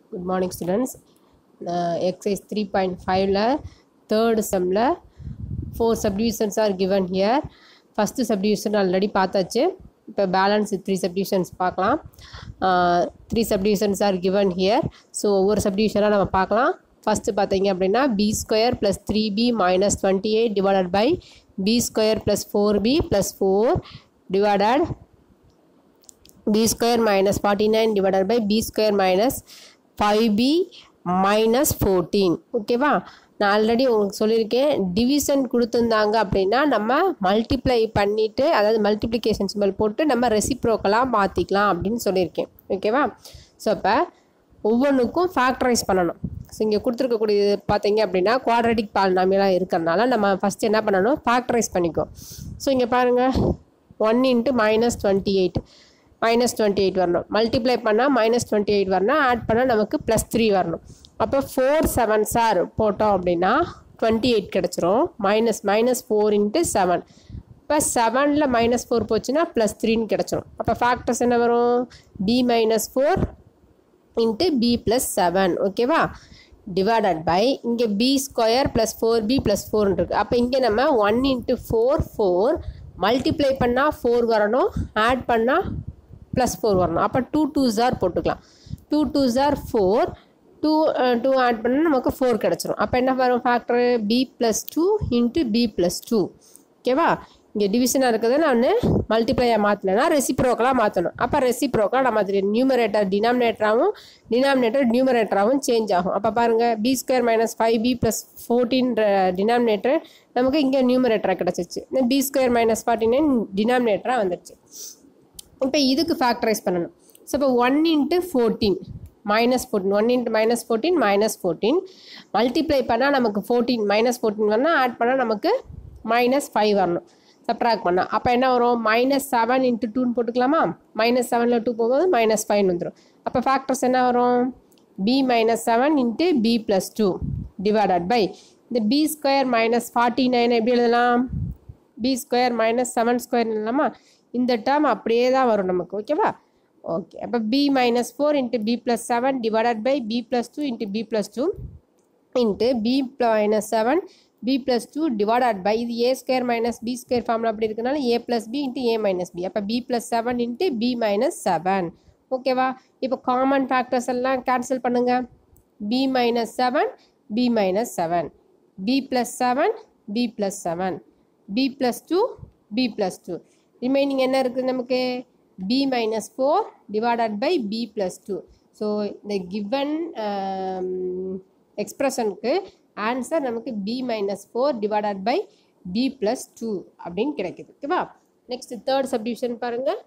good morning students exercise three point ஃபைவ்ல third செம்மில் four subdivisions are given here first subdivision already பார்த்தாச்சு இப்போ balance three subdivisions பார்க்கலாம் three subdivisions are given here so ஒவ்வொரு சப்டிவிஷனாக நம்ம பார்க்கலாம் ஃபஸ்ட்டு பார்த்தீங்க அப்படின்னா p square plus three p minus twenty eight divided by p square plus four p plus four divided b square minus 49 divided by b square minus 5b minus 14 ஓகேவா நான் already உங்களுக்கு சொல்லியிருக்கேன் டிவிஷன் கொடுத்துருந்தாங்க அப்படின்னா நம்ம multiply பண்ணிவிட்டு அதாவது multiplication simple போட்டு நம்ம ரெசிப்ரோக்கலாக மாற்றிக்கலாம் அப்படின்னு சொல்லியிருக்கேன் ஓகேவா ஸோ அப்போ ஒவ்வொன்றுக்கும் ஃபேக்டரைஸ் பண்ணணும் ஸோ இங்கே கொடுத்துருக்கக்கூடியது பார்த்தீங்க அப்படின்னா குவாட்ரட்டிக் பாலினாமியலாக இருக்கிறனால நம்ம ஃபஸ்ட்டு என்ன பண்ணணும் ஃபேக்டரைஸ் பண்ணிக்கோ ஸோ இங்கே பாருங்கள் one into minus twenty eight minus twenty eight வரணும் மல்டிப்ளை பண்ணால் மைனஸ் டுவெண்ட்டி எயிட் வரணும் ஆட் பண்ணால் நமக்கு ப்ளஸ் த்ரீ வரணும் அப்போ ஃபோர் செவன் சார் போட்டோம் அப்படின்னா டுவெண்ட்டி எயிட் கிடச்சிரும் minus minus four into seven இப்போ செவனில் மைனஸ் ஃபோர் போச்சுன்னா ப்ளஸ் த்ரீன்னு கிடச்சிரும் அப்போ ஃபேக்டர்ஸ் என்ன வரும் p minus four into p plus seven ஓகேவா டிவைடட் பை இங்கே p square plus four p plus ஃபோர்னு இருக்குது அப்போ இங்கே நம்ம one into four four multiply பண்ணால் ஃபோர் வரணும் ஆட் பண்ணால் ப்ளஸ் ஃபோர் வரணும் அப்போ டூ டூ ஜார் போட்டுக்கலாம் டூ டூ ஜார் ஃபோர் டூ டூ ஆட் பண்ணால் நமக்கு ஃபோர் கிடச்சிரும் அப்போ என்ன வரும் factor p plus two into p plus two ஓகேவா இங்கே டிவிஷனாக இருக்கிறத நான் மல்டிப்ளையாக மாற்றினேன்னா ரெசிப்ரோக்கலாக மாற்றணும் அப்போ ரெசிப்ரோக்கலாக நம்ம அது நியூமரேட்டர் டினாமினேட்டராகவும் டினாமினேட்டர் நியூமரேட்டராகவும் சேஞ்ச் ஆகும் அப்போ பாருங்கள் p square minus five p plus ஃபோர்டீன்ற டினாமினேட்டர் நமக்கு இங்கே நியூமரேட்டராக கிடச்சிச்சு இந்த p square minus forty nine டினாமினேட்டராக வந்துடுச்சு இப்போ இதுக்கு ஃபேக்டரைஸ் பண்ணணும் ஸோ இப்போ one into fourteen minus fourteen one into minus fourteen minus fourteen multiply பண்ணால் நமக்கு ஃபோர்டீன் மைனஸ் ஃபோர்டீன் வரணும் ஆட் பண்ணால் நமக்கு மைனஸ் ஃபைவ் வரணும் சப்ட்ராக்ட் பண்ணால் அப்போ என்ன வரும் மைனஸ் செவன் இன்ட்டு டூன்னு போட்டுக்கலாமா மைனஸ் செவனில் டூ போகும்போது மைனஸ் ஃபைவ் வந்துடும் அப்போ ஃபேக்டர்ஸ் என்ன வரும் p minus seven into p plus two divided by இந்த p square minus forty nine எப்படி எழுதலாம் p square minus seven square எழுதலாமா இந்த டேர்ம் அப்படியே தான் வரும் நமக்கு ஓகேவா ஓகே அப்போ p minus four into p plus seven divided by p plus two into p plus two into p minus seven p plus two divided by இது a square minus b square ஃபார்மில் அப்படி இருக்கனால a plus b into a minus b அப்போ p plus seven into p minus seven ஓகேவா இப்போ common factors எல்லாம் cancel பண்ணுங்கள் p minus seven p minus seven p plus seven p plus seven p plus two p plus two remaining என்ன இருக்குது நமக்கு p minus four divided by p plus two so இந்த given எக்ஸ்ப்ரெஷனுக்கு answer நமக்கு p minus four divided by p plus two அப்படின்னு கிடைக்குது ஓகேவா next third subdivision பாருங்கள்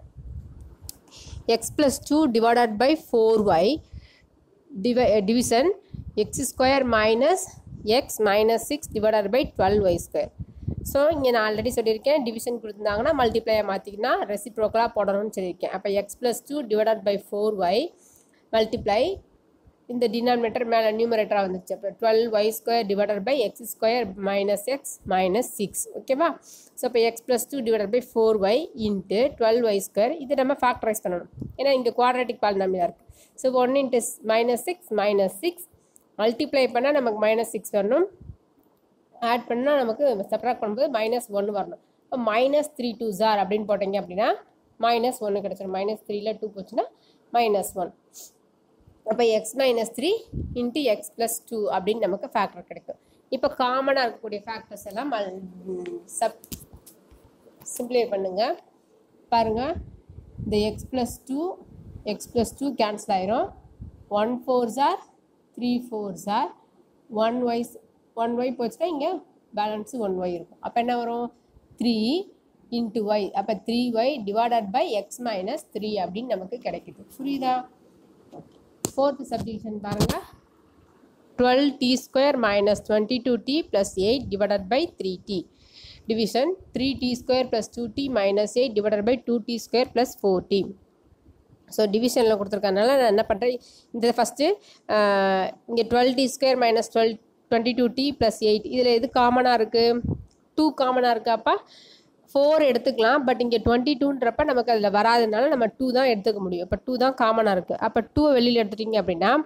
x plus two divided by four y டிவை division x square minus x minus six divided by twelve y square so இங்கே நான் already சொல்லியிருக்கேன் division கொடுத்துருந்தாங்கன்னா மல்டிப்ளையை மாற்றிக்கினா ரெசிப்ரோக்கலாக போடணும்னு சொல்லியிருக்கேன் அப்போ x plus two divided by four y multiply இந்த டினாமினேட்டர் மேலே நியூமரேட்டராக வந்துச்சு அப்போ twelve y square divided by x square minus x minus six ஓகேவா ஸோ இப்போ x plus two divided by four y into twelve y square இது நம்ம factorise பண்ணணும் ஏன்னா இங்கே குவாட்ரேட்டிக் பாலினாமியாக இருக்குது so one into minus six minus six multiply பண்ணால் நமக்கு மைனஸ் சிக்ஸ் வரணும் ஆட் பண்ணால் நமக்கு செப்பரேட் பண்ணும்போது மைனஸ் ஒன்று வரணும் இப்போ மைனஸ் த்ரீ டூ ஜார் அப்படின்னு போட்டிங்க அப்படின்னா மைனஸ் ஒன்று கிடச்சிடும் மைனஸ் த்ரீல டூ போச்சுன்னா மைனஸ் ஒன் அப்போ x minus three into x plus two அப்படின்னு நமக்கு ஃபேக்டர் கிடைக்கும் இப்போ காமனாக இருக்கக்கூடிய ஃபேக்டர்ஸ் எல்லாம் மல் சப் சிம்பிளை பண்ணுங்கள் பாருங்கள் இந்த x plus two x plus two cancel ஆயிரும் ஒன் ஃபோர் ஜார் த்ரீ ஃபோர் ஜார் ஒன் ஒய்ஸ் ஒன் ஒய் போச்சுன்னா இங்கே பேலன்ஸு ஒன் ஒய் இருக்கும் அப்போ என்ன வரும் த்ரீ இன்ட்டு ஒய் அப்போ three y divided by x minus three அப்படின்னு நமக்கு கிடைக்குது புரியுதா ஃபோர்த்து சப்டிவிஷன் பாருங்கள் twelve t square minus twenty two t plus eight divided by three t division three t square plus two t minus eight divided by two t square plus four t so டிவிஷனில் கொடுத்துருக்கனால நான் என்ன பண்ணுறேன் இந்த first இங்கே twelve t square minus twelve twenty two t plus eight இதில் எது காமனாக இருக்குது டூ காமனாக இருக்காப்பா ஃபோர் எடுத்துக்கலாம் பட் இங்கே டுவெண்ட்டி டூன்றப்ப நமக்கு அதில் வராதனால நம்ம டூ தான் எடுத்துக்க முடியும் இப்போ டூ தான் காமனாக இருக்குது அப்போ டூவை வெளியில் எடுத்துட்டிங்க அப்படின்னா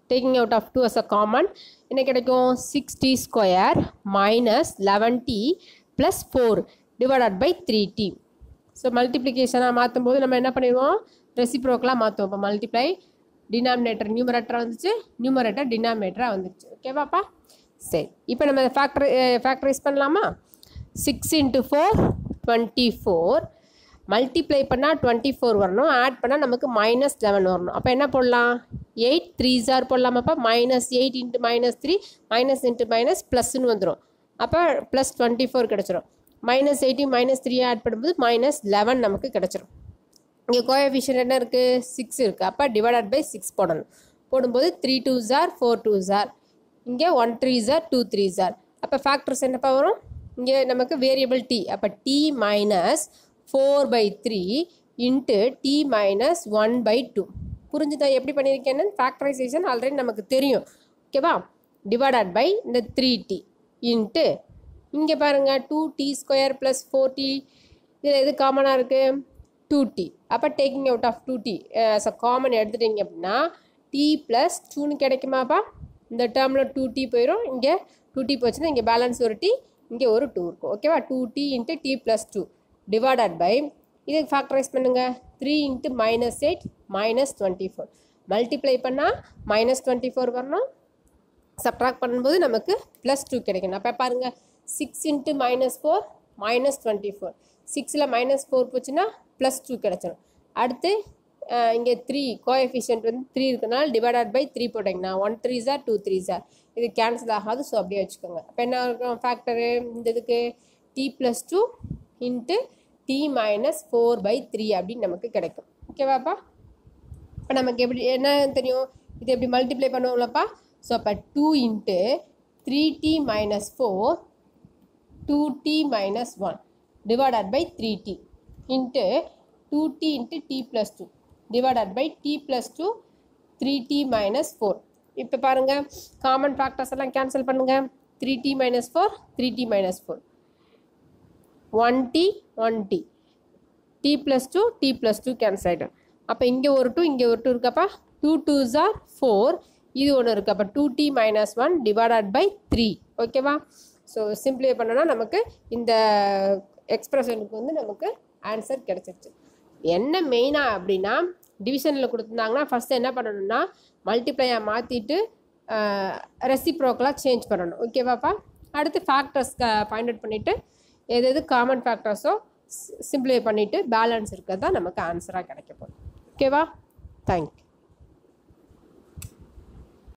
taking out of two as a common என்ன கிடைக்கும் six t square minus eleven t plus four divided by three t so மல்டிப்ளிகேஷனாக மாற்றும் போது நம்ம என்ன பண்ணிடுவோம் ரெசிப்ரோக்கலாக மாற்றுவோம் இப்போ மல்டிப்ளை டினாமினேட்டர் நியூமரேட்டராக வந்துச்சு நியூமரேட்டர் டினாமினேட்டராக வந்துச்சு ஓகேவாப்பா சரி இப்போ நம்ம ஃபேக்டரி ஃபேக்டரைஸ் பண்ணலாமா six into four twenty four multiply பண்ணால் டுவெண்ட்டி ஃபோர் வரணும் ஆட் பண்ணால் நமக்கு மைனஸ் லெவன் வரணும் அப்போ என்ன போடலாம் எயிட் த்ரீ ஜார் போடலாமாப்பா minus eight into minus three minus into minus ப்ளஸ்ன்னு வந்துடும் அப்போ ப்ளஸ் டுவெண்ட்டி ஃபோர் கிடச்சிரும் minus eighty minus three add பண்ணும்போது மைனஸ் லெவன் நமக்கு கிடச்சிரும் இங்கே கோஎஃபிஷியன் என்ன இருக்குது சிக்ஸ் இருக்குது அப்போ டிவைடட் பை சிக்ஸ் போடணும் போடும்போது த்ரீ டூ ஜார் ஃபோர் டூ ஜார் இங்கே ஒன் த்ரீ ஜார் டூ த்ரீ ஜார் அப்போ ஃபேக்டர்ஸ் என்னப்பா வரும் இங்கே நமக்கு வேரியபிள் டி அப்போ t minus four by three into t minus one by two புரிஞ்சுதா எப்படி பண்ணியிருக்கேன்னு ஃபேக்டரைசேஷன் ஆல்ரெடி நமக்கு தெரியும் ஓகேவா டிவைடட் பை இந்த த்ரீ டி இன்ட்டு இங்கே பாருங்கள் two t square plus four t இதில் எது காமனாக இருக்குது டூ டி அப்போ taking out of two D as a common எடுத்துட்டீங்க அப்படின்னா டி ப்ளஸ் டூன்னு கிடைக்குமாப்பா இந்த டேர்மில் டூ டி போயிடும் இங்கே டூ டி போச்சுன்னா இங்கே பேலன்ஸ் ஒரு டி இங்கே ஒரு டூ இருக்கும் ஓகேவா two t into t plus two divided by இதுக்கு ஃபேக்டரைஸ் பண்ணுங்கள் three into minus eight minus twenty four multiply பண்ணால் மைனஸ் டுவெண்ட்டி ஃபோர் வரணும் சப்ட்ராக்ட் பண்ணும்போது நமக்கு ப்ளஸ் டூ கிடைக்கணும் அப்போ பாருங்கள் six into minus four minus twenty four சிக்ஸில் மைனஸ் ஃபோர் போச்சுன்னா ப்ளஸ் டூ கிடச்சிடும் அடுத்து இங்கே த்ரீ கோஎஃபிஷியன்ட் வந்து த்ரீ இருக்கனால டிவைடட் பை த்ரீ போட்டிங்கன்னா ஒன் த்ரீ ஜார் டூ த்ரீ ஜார் இது கேன்சல் ஆகாது ஸோ அப்படியே வச்சுக்கோங்க அப்போ என்ன இருக்கும் ஃபேக்டரு இந்த இதுக்கு t plus two into t minus four by three அப்படின்னு நமக்கு கிடைக்கும் ஓகேவாப்பா இப்போ நமக்கு எப்படி என்ன தெரியும் இது எப்படி மல்டிப்ளை பண்ணுவோம்லப்பா ஸோ அப்போ two into three t minus four two t minus one divided by three t into two t into t plus two divided by t plus two three t minus four இப்போ பாருங்கள் common factors எல்லாம் cancel பண்ணுங்கள் three t minus four three t minus four one t one t t plus two t plus two cancel ஆகிடும் அப்போ இங்கே ஒரு two இங்கே ஒரு டூ இருக்கப்பா டூ டூ ஜார் ஃபோர் இது ஒன்று இருக்குது அப்போ two t minus one divided by three ஓகேவா ஸோ சிம்பிளை பண்ணோன்னா நமக்கு இந்த எக்ஸ்பிரஷனுக்கு வந்து நமக்கு ஆன்சர் கிடச்சிருச்சு என்ன மெயினாக அப்படின்னா டிவிஷனில் கொடுத்துருந்தாங்கன்னா ஃபஸ்ட்டு என்ன பண்ணணும்னா மல்டிப்ளையாக மாற்றிட்டு ரெசிப்ரோக்கலாக சேஞ்ச் பண்ணணும் ஓகேவாப்பா அடுத்து ஃபேக்டர்ஸ் ஃபைண்ட் அவுட் பண்ணிவிட்டு எது எது காமன் ஃபேக்டர்ஸோ சிம்பிளை பண்ணிவிட்டு பேலன்ஸ் இருக்கிறது தான் நமக்கு ஆன்சராக கிடைக்க போகுது ஓகேவா தேங்க்யூ